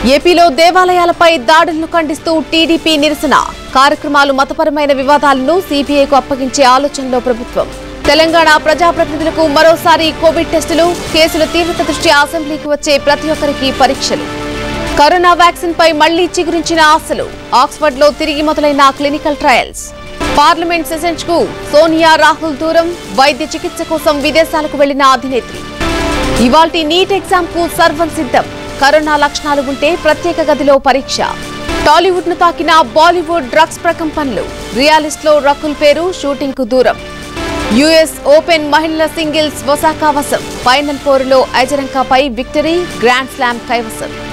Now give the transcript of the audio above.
ఏపీలో దేవాలయాలపై దాడులను ఖండిస్తూ టీడీపీ నిరసన కార్యక్రమాలు మతపరమైన వివాదాలను సీబీఐకు అప్పగించే ఆలోచనలో ప్రభుత్వం తెలంగాణ ప్రజాప్రతినిధులకు మరోసారి కోవిడ్ టెస్టులు కేసుల తీవ్రత దృష్ట్యా అసెంబ్లీకి వచ్చే ప్రతి ఒక్కరికి పరీక్షలు కరోనా వ్యాక్సిన్ పై మళ్లీ చిగురించిన ఆశలు ఆక్స్ఫర్డ్ లో తిరిగి మొదలైన క్లినికల్ ట్రయల్స్ పార్లమెంట్ సెషన్స్ కు సోనియా రాహుల్ దూరం వైద్య చికిత్స కోసం విదేశాలకు వెళ్లిన అధినేత్రి ఇవాల్టి నీట్ ఎగ్జామ్ కు సర్వం సిద్ధం కరోనా లక్షణాలు ఉంటే ప్రత్యేక గదిలో పరీక్ష టాలీవుడ్ ను తాకిన బాలీవుడ్ డ్రగ్స్ ప్రకంపనలు రియాలిస్ట్ లో రకుల్ పేరు షూటింగ్ కు దూరం యుఎస్ ఓపెన్ మహిళల సింగిల్స్ ఒసాకా వశం ఫైనల్ పోరులో అజరంకాపై విక్టరీ గ్రాండ్ స్లామ్ కైవసం